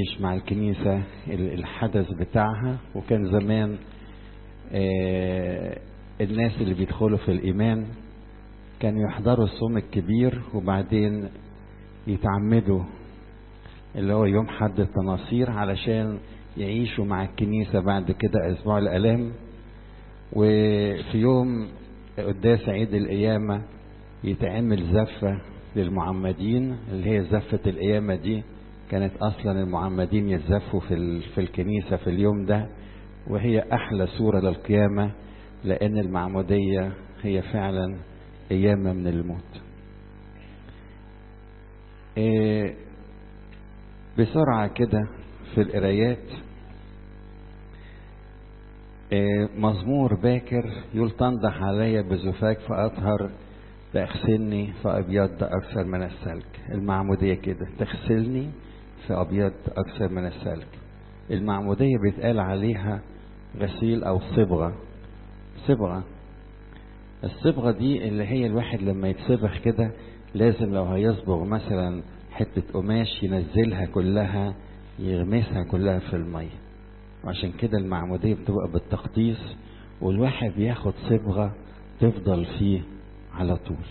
يعيش مع الكنيسة الحدث بتاعها وكان زمان الناس اللي بيدخلوا في الإيمان كانوا يحضروا الصوم الكبير وبعدين يتعمدوا اللي هو يوم حد التناصير علشان يعيشوا مع الكنيسة بعد كده أسبوع الآلام وفي يوم قداس عيد القيامة يتعمل زفة للمعمدين اللي هي زفة القيامة دي كانت أصلا المعمدين يتزفوا في, في الكنيسة في اليوم ده وهي أحلى صورة للقيامة لأن المعمودية هي فعلا قيامة من الموت إيه بسرعة كده في القرايات إيه مزمور باكر يقول تنضح علي بزفاك فأطهر تغسلني فأبيض أكثر من السلك المعمودية كده تغسلني فأبيض أكثر من السلك المعمودية بيتقال عليها غسيل أو صبغة صبغة الصبغة دي اللي هي الواحد لما يتصبغ كده لازم لو هيصبغ مثلا حتة قماش ينزلها كلها يغمسها كلها في المية وعشان كده المعمودية بتبقى بالتقديس والواحد بياخد صبغة تفضل فيه على طول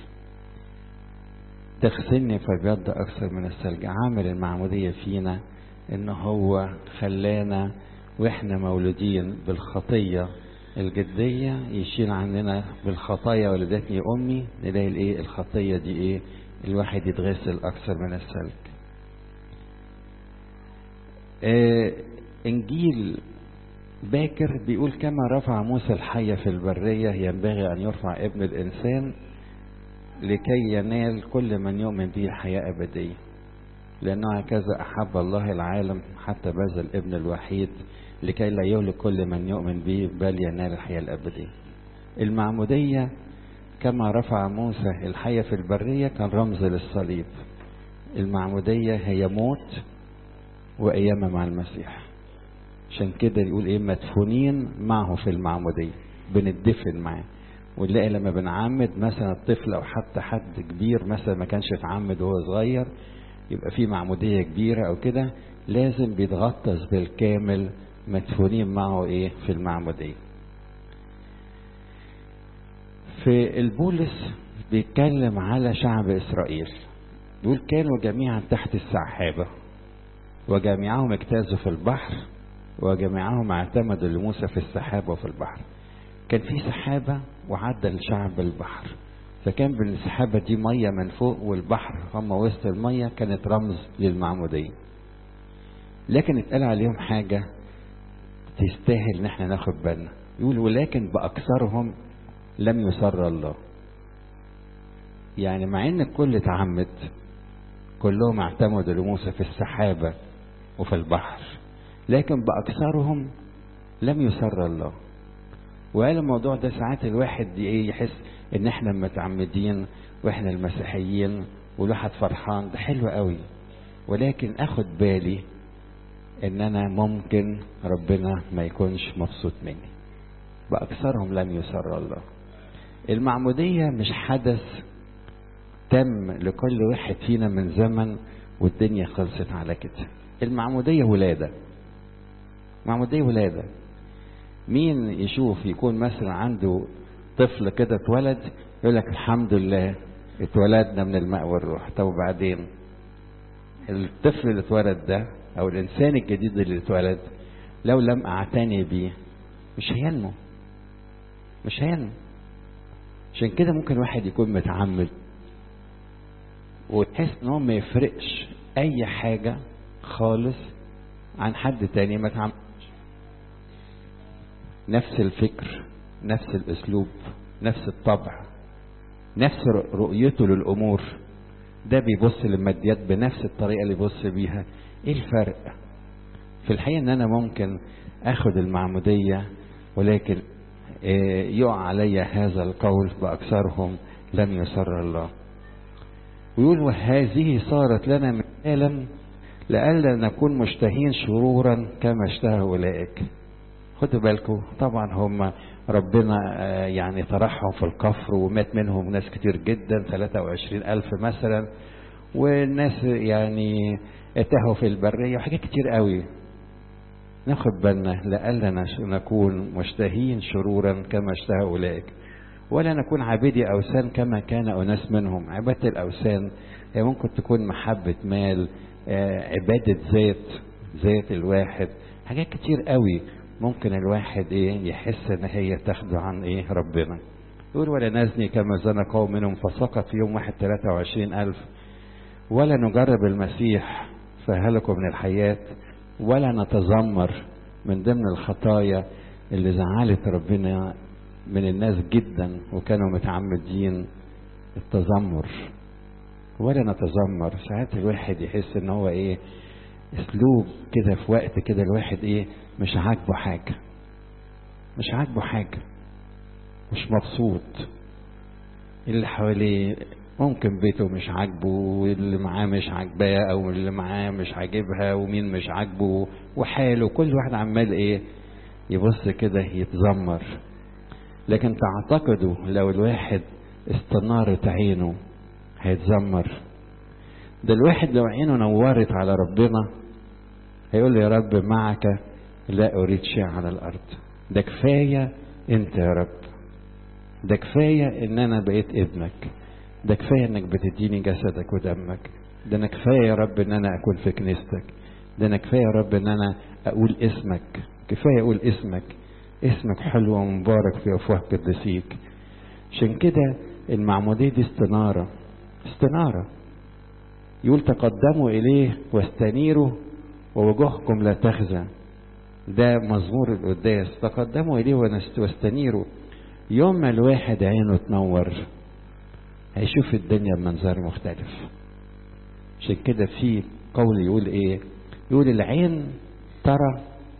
تغسلني فبيض أكثر من الثلج عامل المعمودية فينا إن هو خلانا وإحنا مولودين بالخطية الجدية يشيل عننا بالخطايا ولدتني أمي نلاقي الإيه الخطية دي إيه الواحد يتغسل أكثر من السلك آه إنجيل باكر بيقول كما رفع موسى الحية في البرية ينبغي أن يرفع ابن الإنسان لكي ينال كل من يؤمن به حياة أبدية لأنه هكذا أحب الله العالم حتى بذل ابن الوحيد لكي لا يهلك كل من يؤمن به بل ينال الحياة الأبدية المعمودية كما رفع موسى الحية في البرية كان رمز للصليب المعمودية هي موت وقيامة مع المسيح عشان كده يقول ايه مدفونين معه في المعمودية بندفن معاه ونلاقي لما بنعمد مثلا الطفل او حتى حد كبير مثلا ما كانش اتعمد وهو صغير يبقى في معمودية كبيرة او كده لازم بيتغطس بالكامل مدفونين معه ايه في المعمودية في البولس بيتكلم على شعب اسرائيل يقول كانوا جميعا تحت السحابة وجميعهم اجتازوا في البحر وجميعهم اعتمدوا لموسى في السحابة وفي البحر كان في سحابة وعدى الشعب البحر فكان بالسحابة دي مية من فوق والبحر هم وسط المية كانت رمز للمعمودية لكن اتقال عليهم حاجة تستاهل ان احنا ناخد بالنا يقول ولكن بأكثرهم لم يسر الله يعني مع ان الكل اتعمد كلهم اعتمدوا لموسى في السحابة وفي البحر لكن بأكثرهم لم يسر الله وقال الموضوع ده ساعات الواحد يحس ان احنا متعمدين واحنا المسيحيين والواحد فرحان ده حلو قوي ولكن اخد بالي ان انا ممكن ربنا ما يكونش مبسوط مني باكثرهم لم يسر الله المعمودية مش حدث تم لكل واحد فينا من زمن والدنيا خلصت على كده المعمودية ولادة معمودية ولادة مين يشوف يكون مثلا عنده طفل كده اتولد يقول لك الحمد لله اتولدنا من الماء والروح طب وبعدين الطفل اللي اتولد ده او الانسان الجديد اللي اتولد لو لم اعتني بيه مش هينمو مش هينمو عشان كده ممكن واحد يكون متعمد وتحس ان هو ما يفرقش اي حاجه خالص عن حد تاني ما تعمدش نفس الفكر نفس الاسلوب نفس الطبع نفس رؤيته للامور ده بيبص للماديات بنفس الطريقه اللي بيبص بيها ايه الفرق في الحقيقه ان انا ممكن اخد المعموديه ولكن يقع علي هذا القول باكثرهم لم يسر الله ويقول وهذه صارت لنا مثالا لئلا نكون مشتهين شرورا كما اشتهى اولئك خدوا بالكم طبعا هم ربنا يعني طرحهم في الكفر ومات منهم ناس كتير جدا 23 ألف مثلا والناس يعني اتهوا في البرية وحاجات كتير قوي ناخد بالنا لألا نكون مشتهين شرورا كما اشتهى أولئك ولا نكون عابدي أوثان كما كان أناس منهم عبادة الأوثان هي ممكن تكون محبة مال عبادة ذات ذات الواحد حاجات كتير قوي ممكن الواحد ايه يحس ان هي تاخده عن ايه ربنا يقول ولا نزني كما زنى قوم منهم فسقط في يوم واحد 23 ألف ولا نجرب المسيح فهلكوا من الحياة ولا نتذمر من ضمن الخطايا اللي زعلت ربنا من الناس جدا وكانوا متعمدين التذمر ولا نتذمر ساعات الواحد يحس ان هو ايه اسلوب كده في وقت كده الواحد ايه مش عاجبه حاجة مش عاجبه حاجة مش مبسوط اللي حواليه ممكن بيته مش عاجبه واللي معاه مش عاجباه او اللي معاه مش عاجبها ومين مش عاجبه وحاله كل واحد عمال ايه يبص كده يتذمر لكن تعتقدوا لو الواحد استنارت عينه هيتذمر ده الواحد لو عينه نورت على ربنا هيقول له يا رب معك لا اريد شيء على الارض ده كفايه انت يا رب ده كفايه ان انا بقيت ابنك ده كفايه انك بتديني جسدك ودمك ده انا كفايه يا رب ان انا اكون في كنيستك ده انا كفايه يا رب ان انا اقول اسمك كفايه اقول اسمك اسمك حلو ومبارك في افواه قدسيك عشان كده المعموديه دي استناره استناره يقول تقدموا اليه واستنيروا ووجوهكم لا تخزى ده مزمور القداس تقدموا اليه واستنيروا يوم ما الواحد عينه تنور هيشوف الدنيا بمنظر مختلف عشان كده في قول يقول ايه يقول العين ترى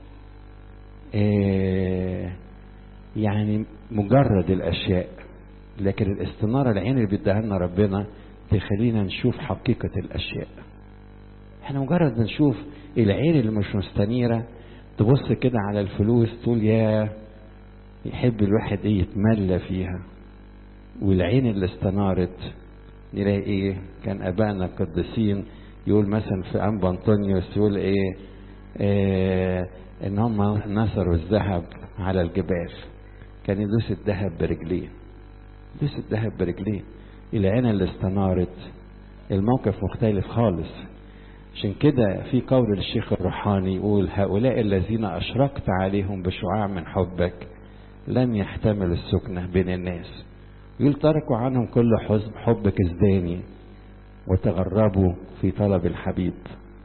إيه يعني مجرد الاشياء لكن الاستناره العين اللي بيديها لنا ربنا تخلينا نشوف حقيقه الاشياء احنا مجرد بنشوف العين اللي مش مستنيره تبص كده على الفلوس تقول يا يحب الواحد ايه يتملى فيها والعين اللي استنارت نلاقي ايه كان ابائنا القديسين يقول مثلا في انبا انطونيوس يقول ايه, إيه ان هم نصروا الذهب على الجبال كان يدوس الذهب برجليه يدوس الذهب برجليه العين اللي استنارت الموقف مختلف خالص عشان كده في قول الشيخ الروحاني يقول هؤلاء الذين أشرقت عليهم بشعاع من حبك لم يحتمل السكنة بين الناس يقول تركوا عنهم كل حزب حب كزداني وتغربوا في طلب الحبيب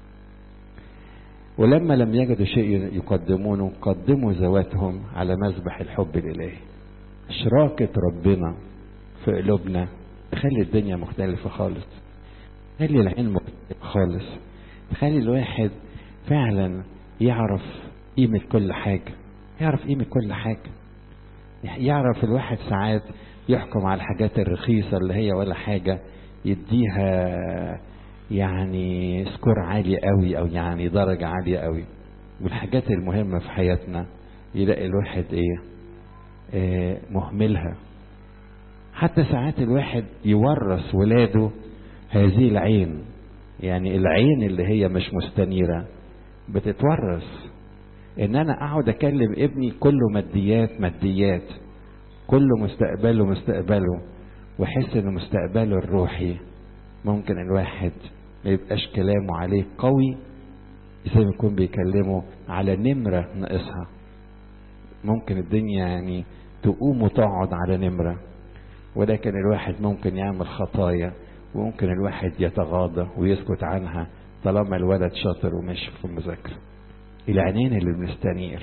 ولما لم يجدوا شيء يقدمونه قدموا ذواتهم على مذبح الحب الإلهي إشراكة ربنا في قلوبنا تخلي الدنيا مختلفة خالص تخلي العين مختلفة خالص تخلي الواحد فعلا يعرف قيمة كل حاجة يعرف قيمة كل حاجة يعرف الواحد ساعات يحكم على الحاجات الرخيصة اللي هي ولا حاجة يديها يعني سكور عالي قوي او يعني درجة عالية قوي والحاجات المهمة في حياتنا يلاقي الواحد ايه, إيه مهملها حتى ساعات الواحد يورث ولاده هذه العين يعني العين اللي هي مش مستنيرة بتتورث ان انا اقعد اكلم ابني كله ماديات ماديات كله مستقبله مستقبله واحس ان مستقبله الروحي ممكن الواحد ما يبقاش كلامه عليه قوي زي ما يكون بيكلمه على نمرة ناقصها ممكن الدنيا يعني تقوم وتقعد على نمرة ولكن الواحد ممكن يعمل خطايا وممكن الواحد يتغاضى ويسكت عنها طالما الولد شاطر وماشي في المذاكرة العينين اللي بنستنير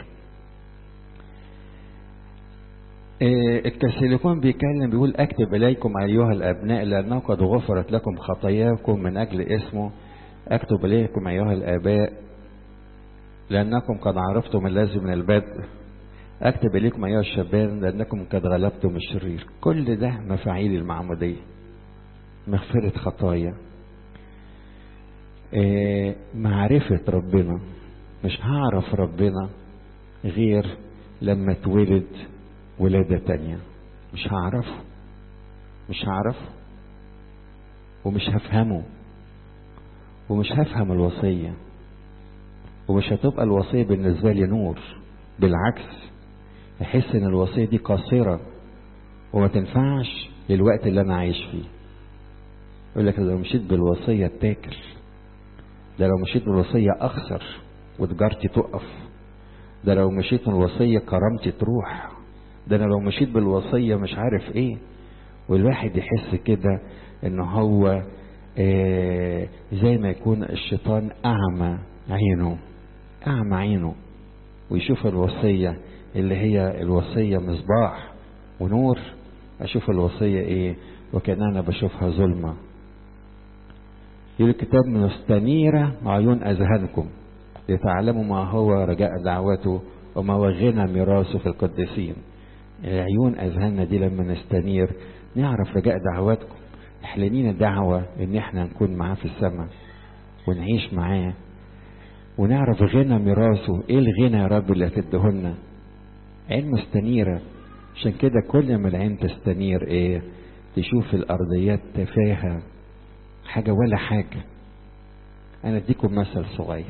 الكسيليكون بيتكلم بيقول اكتب اليكم ايها الابناء لانه قد غفرت لكم خطاياكم من اجل اسمه اكتب اليكم ايها الاباء لانكم قد عرفتم اللازم من البدء اكتب اليكم ايها الشباب لانكم قد غلبتم الشرير كل ده مفاعيل المعموديه مغفره خطايا معرفه ربنا مش هعرف ربنا غير لما اتولد ولادة تانية مش هعرفه مش هعرفه ومش هفهمه ومش هفهم الوصية ومش هتبقى الوصية بالنسبة لي نور بالعكس احس ان الوصية دي قاصرة وما تنفعش للوقت اللي انا عايش فيه يقول لك لو مشيت بالوصية تاكل ده لو مشيت بالوصية اخسر وتجارتي تقف ده لو مشيت بالوصية كرامتي تروح ده انا لو مشيت بالوصية مش عارف ايه والواحد يحس كده ان هو آه زي ما يكون الشيطان اعمى عينه اعمى عينه ويشوف الوصية اللي هي الوصية مصباح ونور اشوف الوصية ايه وكأن انا بشوفها ظلمة يقول الكتاب مستنيرة عيون اذهانكم لتعلموا ما هو رجاء دعوته وما هو غنى ميراثه في القديسين عيون اذهاننا دي لما نستنير نعرف رجاء دعواتكم احلنينا دعوة ان احنا نكون معاه في السماء ونعيش معاه ونعرف غنى ميراثه ايه الغنى يا رب اللي هتديهولنا عين مستنيرة عشان كده كل ما العين تستنير ايه تشوف الارضيات تفاهة حاجة ولا حاجة انا اديكم مثل صغير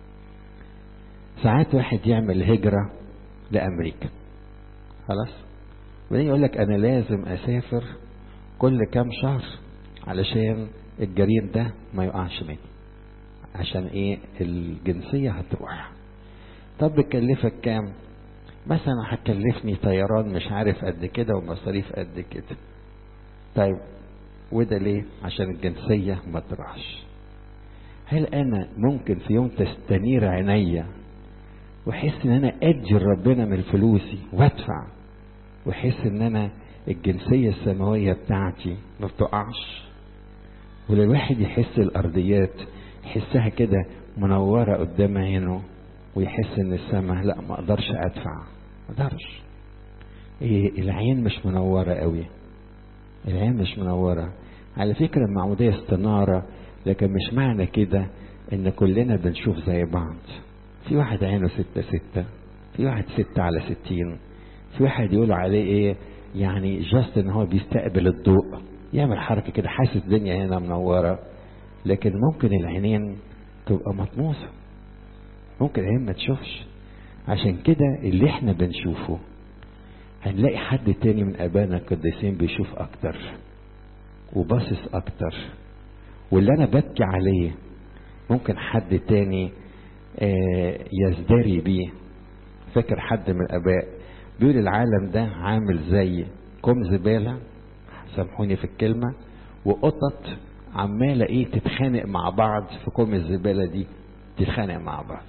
ساعات واحد يعمل هجرة لامريكا خلاص وبعدين يقول لك انا لازم اسافر كل كام شهر علشان الجرير ده ما يقعش مني عشان ايه الجنسية هتروح طب بتكلفك كام مثلا هتكلفني طيران مش عارف قد كده ومصاريف قد كده طيب وده ليه عشان الجنسية ما تروحش هل انا ممكن في يوم تستنير عينيا واحس ان انا اجر ربنا من فلوسي وادفع واحس ان انا الجنسية السماوية بتاعتي ما بتقعش وللواحد يحس الارضيات يحسها كده منورة قدام عينه ويحس ان السماء لا ما اقدرش ادفع ما اقدرش إيه العين مش منورة قوي العين مش منورة على فكرة المعمودية استنارة لكن مش معنى كده ان كلنا بنشوف زي بعض في واحد عينه ستة ستة في واحد ستة على ستين في واحد يقول عليه ايه يعني جاست ان هو بيستقبل الضوء يعمل حركة كده حاسس الدنيا هنا منورة لكن ممكن العينين تبقى مطموسة ممكن العين ما تشوفش عشان كده اللي احنا بنشوفه هنلاقي حد تاني من ابائنا القديسين بيشوف اكتر وباصص اكتر واللي انا ببكي عليه ممكن حد تاني آه يزدري بيه فاكر حد من الاباء بيقول العالم ده عامل زي كوم زبالة سامحوني في الكلمة وقطط عمالة ايه تتخانق مع بعض في كوم الزبالة دي تتخانق مع بعض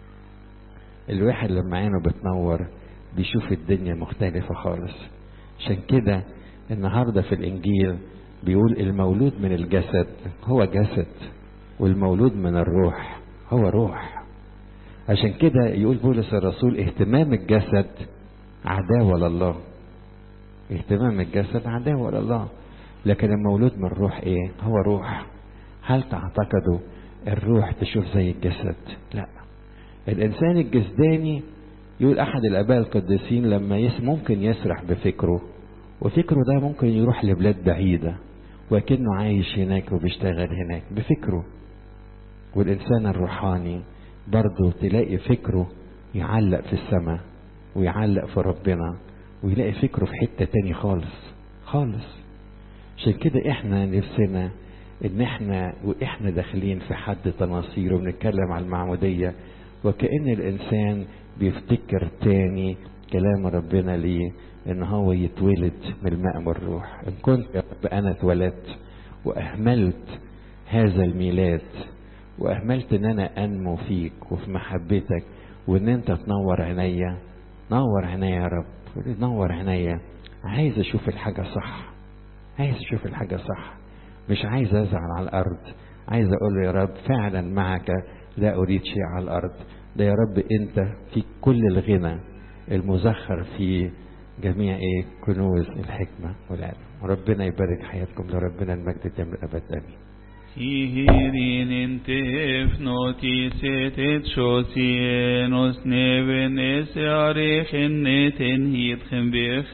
الواحد لما عينه بتنور بيشوف الدنيا مختلفة خالص عشان كده النهاردة في الإنجيل بيقول المولود من الجسد هو جسد والمولود من الروح هو روح عشان كده يقول بولس الرسول اهتمام الجسد عداوة لله اهتمام الجسد عداوة لله لكن المولود من الروح ايه هو روح هل تعتقدوا الروح تشوف زي الجسد لا الانسان الجسداني يقول احد الاباء القديسين لما يس ممكن يسرح بفكره وفكره ده ممكن يروح لبلاد بعيدة وكأنه عايش هناك وبيشتغل هناك بفكره والإنسان الروحاني برضه تلاقي فكره يعلق في السماء ويعلق في ربنا ويلاقي فكره في حتة تاني خالص خالص عشان كده احنا نفسنا ان احنا واحنا داخلين في حد تناصير وبنتكلم على المعمودية وكأن الانسان بيفتكر تاني كلام ربنا ليه ان هو يتولد من الماء والروح ان كنت يا رب انا اتولدت واهملت هذا الميلاد واهملت ان انا انمو فيك وفي محبتك وان انت تنور عينيا نور عينيا يا رب نور عينيا عايز اشوف الحاجة صح عايز اشوف الحاجة صح مش عايز ازعل على الارض عايز اقول له يا رب فعلا معك لا اريد شيء على الارض ده يا رب انت في كل الغنى المزخر في جميع ايه كنوز الحكمة والعلم ربنا يبارك حياتكم لربنا المجد الدم الابد امين Sihirin intefnotis et shosienos neven es arich netten hit